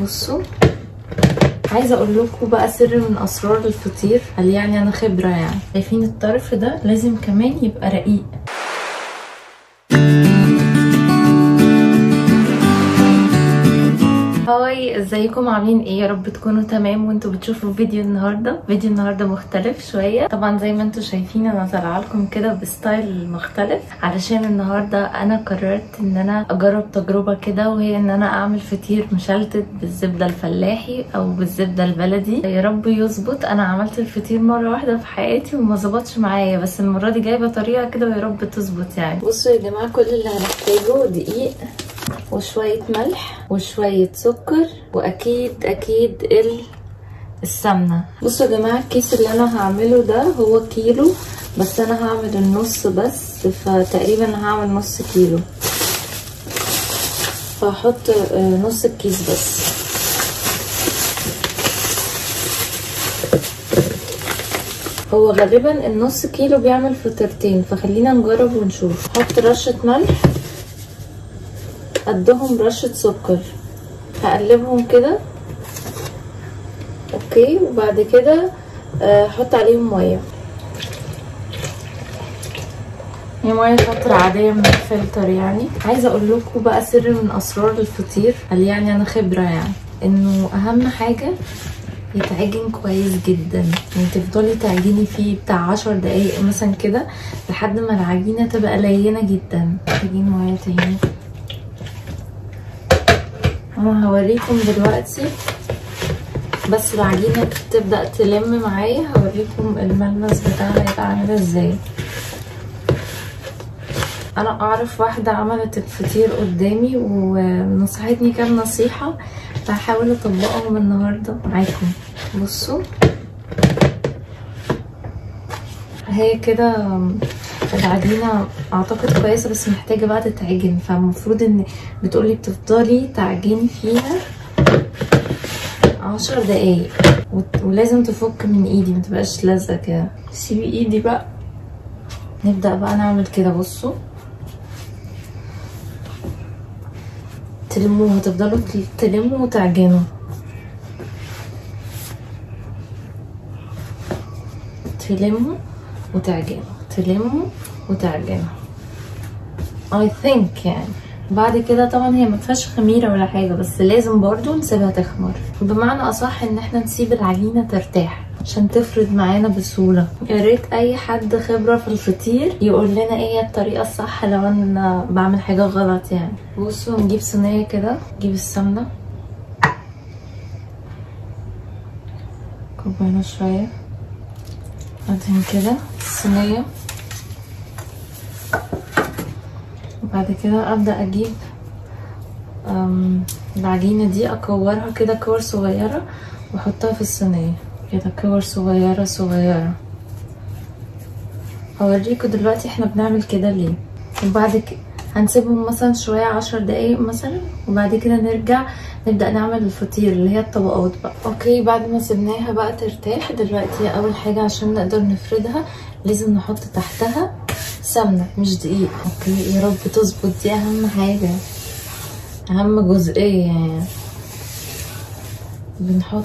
بصوا عايزه اقول لكم بقى سر من اسرار الفطير قال يعني انا خبره يعني شايفين الطرف ده لازم كمان يبقى رقيق هاي ازيكم عاملين ايه يا رب تكونوا تمام وانتوا بتشوفوا فيديو النهارده فيديو النهارده مختلف شويه طبعا زي ما انتوا شايفين انا طالعه لكم كده بستايل مختلف علشان النهارده انا قررت ان انا اجرب تجربه كده وهي ان انا اعمل فطير مشلتت بالزبده الفلاحي او بالزبده البلدي يا رب يظبط انا عملت الفطير مره واحده في حياتي وما ظبطش معايا بس المره دي جايبه طريقه كده ويا رب تظبط يعني بصوا يا جماعه كل اللي هنحتاجه دقيق وشوية ملح وشوية سكر وأكيد أكيد السمنة بصوا يا جماعة الكيس اللي أنا هعمله ده هو كيلو بس أنا هعمل النص بس فتقريبا هعمل نص كيلو فهحط نص الكيس بس هو غالبا النص كيلو بيعمل فطيرتين فخلينا نجرب ونشوف هحط رشة ملح قدهم رشة سكر هقلبهم كده اوكي وبعد كده احط عليهم ميه هي ميه شطر عاديه من الفلتر يعني عايزه اقول لكم بقى سر من اسرار الفطير قال يعني انا خبره يعني انه اهم حاجه يتعجن كويس جدا يعني تفضلي تعجني فيه بتاع عشر دقايق مثلا كده لحد ما العجينه تبقى لينه جدا محتاجين ميه تاني انا هوريكم دلوقتي بس العجينة تبدأ تلم معايا هوريكم الملمس بتاعها هيبقى عامل ازاي انا اعرف واحدة عملت الفطير قدامي ونصحتني كام نصيحة فهحاول اطبقهم النهاردة معاكم بصوا هي كده العجينه اعتقد كويسه بس محتاجه بقى تتعجن فالمفروض ان بتقولي بتفضلي تعجني فيها عشر دقايق ولازم تفك من ايدي متبقاش لازقه كده سيبي ايدي بقى نبدا بقى نعمل كده بصوا تلموها تفضلوا تلموا وتعجنوا تلموا وتعجنوا تلموا وتعجنوا I think يعني بعد كده طبعا هي ما فيهاش خميره ولا حاجه بس لازم برضو نسيبها تخمر بمعنى اصح ان احنا نسيب العجينه ترتاح عشان تفرد معانا بسهوله يا ريت اي حد خبره في الفطير يقول لنا ايه هي الطريقه الصح لو انا بعمل حاجه غلط يعني بصوا نجيب صينيه كده نجيب السمنه كوبايه شويه ادهن كده الصينيه بعد كده ابدا اجيب العجينه دي اكورها كده كور صغيره واحطها في الصينيه كده كور صغيره صغيره هوريكم دلوقتي احنا بنعمل كده ليه وبعد كده هنسيبهم مثلا شويه عشر دقايق مثلا وبعد كده نرجع نبدا نعمل الفطير اللي هي الطبقات بقى اوكي بعد ما سيبناها بقى ترتاح دلوقتي اول حاجه عشان نقدر نفردها لازم نحط تحتها سمنه مش دقيق اوكي يا رب تظبط دي اهم حاجه اهم جزئيه يعني بنحط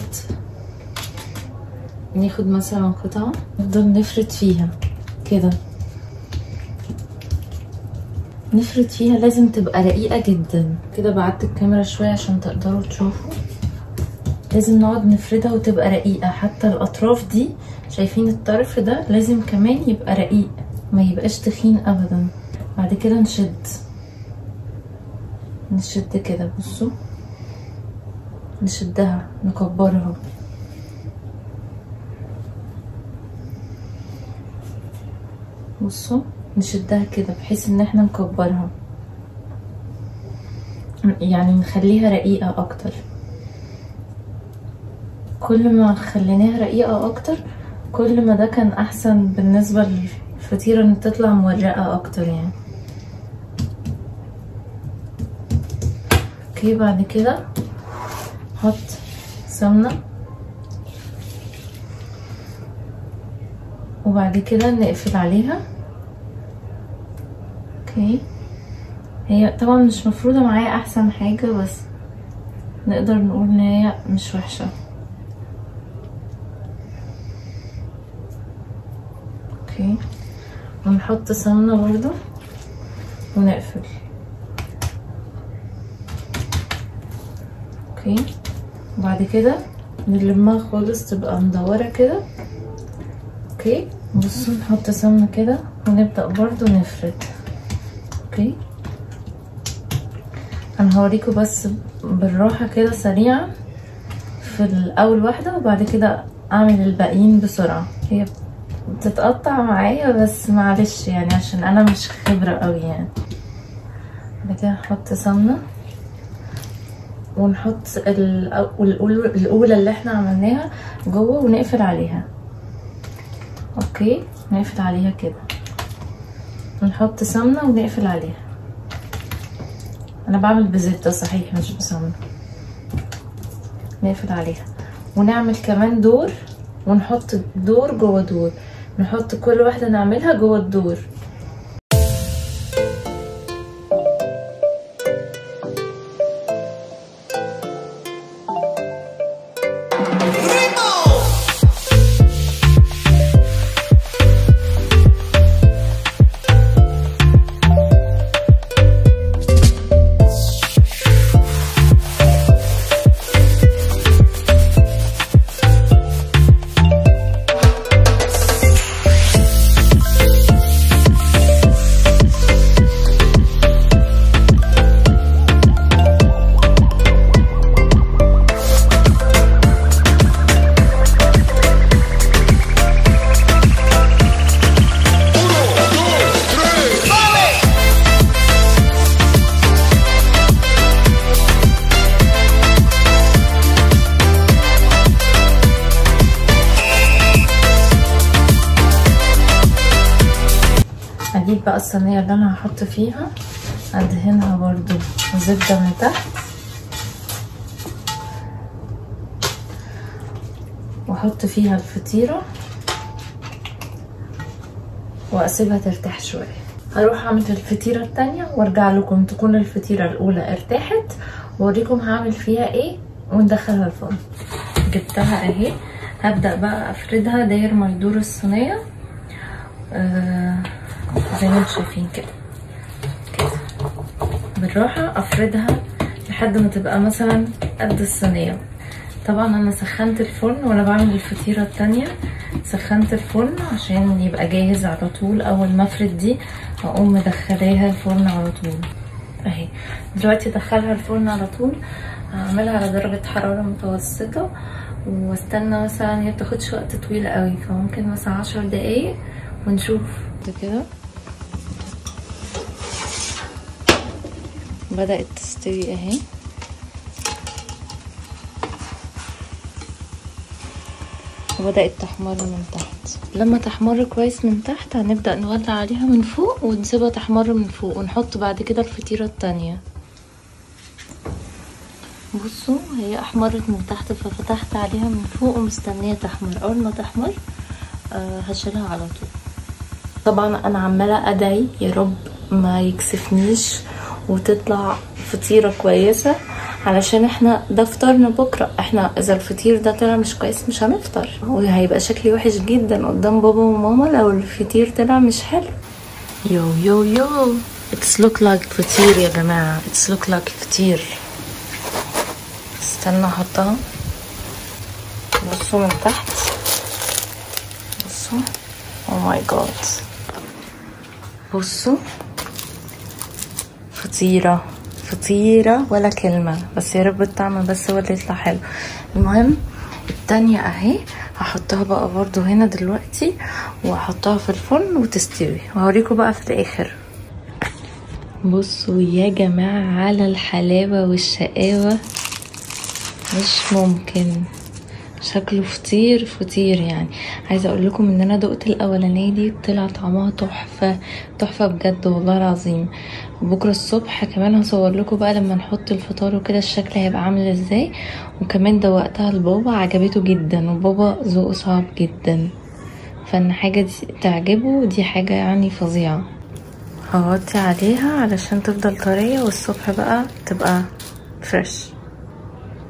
ناخد مثلا قطعه نفضل نفرد فيها كده نفرد فيها لازم تبقى رقيقة جدا كده بعدت الكاميرا شوية عشان تقدروا تشوفوا لازم نقعد نفردها وتبقى رقيقة حتى الأطراف دي شايفين الطرف ده لازم كمان يبقى رقيق ما يبقاش تخين أبدا بعد كده نشد نشد كده بصوا نشدها نكبرها بصوا نشدها كده بحيث ان احنا نكبرها يعني نخليها رقيقة اكتر كل ما خليناها رقيقة اكتر كل ما ده كان احسن بالنسبة للفطيرة ان تطلع مورقة اكتر يعني اوكي بعد كده حط سمنة وبعد كده نقفل عليها اوكي هي طبعا مش مفروضة معايا احسن حاجة بس نقدر نقول ان هي مش وحشة اوكي ونحط سمنة برضو ونقفل اوكي بعد كده نلمها خالص تبقى مدورة كده اوكي بصوا نحط سمنة كده ونبدأ برضو نفرد اوكي انا هوريكم بس بالراحة كده سريعا في الاول واحدة وبعد كده اعمل الباقيين بسرعة هي بتتقطع معايا بس معلش يعني عشان انا مش خبرة قوي يعني بعد كده نحط سمنة ونحط الاولى اللي احنا عملناها جوه ونقفل عليها اوكي نقفل عليها كده ونحط سمنه ونقفل عليها انا بعمل بزبده صحيح مش بسمنه نقفل عليها ونعمل كمان دور ونحط دور جوه دور نحط كل واحده نعملها جوه الدور هجيب بقى الصينية اللي انا هحط فيها ادهنها برضو زبدة من تحت واحط فيها الفطيرة واسيبها ترتاح شوية هروح اعمل الفطيرة التانية وارجع لكم تكون الفطيرة الاولى ارتاحت واوريكم هعمل فيها ايه وندخلها الفرن جبتها اهي هبدأ بقى افردها داير ما يدور الصينية آه زي ما انتم شايفين كده كده بالراحة افردها لحد ما تبقى مثلا قد الصينية طبعا انا سخنت الفرن وانا بعمل الفطيرة التانية سخنت الفرن عشان يبقى جاهز على طول اول ما افرد دي اقوم مدخلاها الفرن على طول اهي دلوقتي ادخلها الفرن على طول هعملها على درجة حرارة متوسطة واستنى مثلا هي بتاخدش وقت طويل قوي فممكن مثلا عشر دقايق ونشوف كده بدأت تستوي اهي وبدأت تحمر من تحت لما تحمر كويس من تحت هنبدأ نولع عليها من فوق ونسيبها تحمر من فوق ونحط بعد كده الفطيرة التانية بصوا هي احمرت من تحت ففتحت عليها من فوق ومستنية تحمر اول ما تحمر آه هشيلها على طول طبعا انا عمالة ادعي يا رب ما يكسفنيش وتطلع فطيرة كويسة علشان احنا ده فطارنا بكرة احنا اذا الفطير ده طلع مش كويس مش هنفطر وهيبقى شكلي وحش جدا قدام بابا وماما لو الفطير طلع مش حلو يو يو يو اتس لوك لايك فطير يا جماعة اتس لوك لايك فطير استنى احطها بصوا من تحت بصوا او ماي جاد بصوا فطيرة فطيرة ولا كلمة بس يا رب الطعم بس هو اللي يطلع حلو المهم التانية اهي هحطها بقى برضو هنا دلوقتي وهحطها في الفرن وتستوي وهوريكم بقى في الاخر بصوا يا جماعة على الحلاوة والشقاوة مش ممكن شكله فطير فطير يعني عايزه اقول لكم ان انا دقت الاولانيه دي طلع طعمها تحفه تحفه بجد والله العظيم بكره الصبح كمان هصور لكم بقى لما نحط الفطار وكده الشكل هيبقى عامل ازاي وكمان دوقتها لبابا عجبته جدا وبابا ذوقه صعب جدا فان حاجه دي تعجبه دي حاجه يعني فظيعه هغطي عليها علشان تفضل طريه والصبح بقى تبقى فريش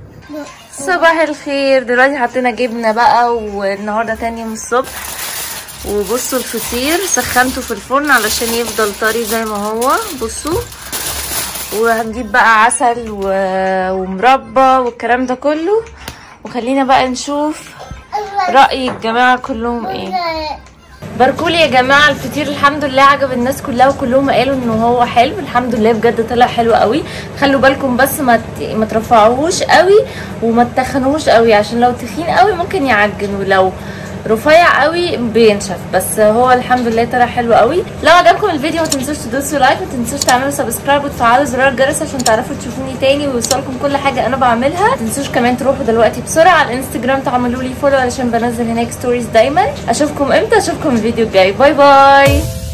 صباح الخير دلوقتي حطينا جبنه بقى والنهارده تاني يوم الصبح وبصوا الفطير سخنته في الفرن علشان يفضل طري زي ما هو بصوا وهنجيب بقى عسل و... ومربى والكلام ده كله وخلينا بقى نشوف رأي الجماعة كلهم ايه باركولي يا جماعة الفطير الحمد لله عجب الناس كلها وكلهم قالوا انه هو حلو الحمد لله بجد طلع حلو قوي خلوا بالكم بس ما ت... ما ترفعوهوش قوي وما تخنوهوش قوي عشان لو تخين قوي ممكن يعجن ولو رفيع قوي بينشف بس هو الحمد لله طلع حلو قوي لو عجبكم الفيديو ما تنسوش تدوسوا لايك ما تنسوش تعملوا سبسكرايب وتفعلوا زرار الجرس عشان تعرفوا تشوفوني تاني ويوصلكم كل حاجه انا بعملها ما تنسوش كمان تروحوا دلوقتي بسرعه على الانستجرام تعملوا لي فولو علشان بنزل هناك ستوريز دايما اشوفكم امتى اشوفكم الفيديو الجاي باي باي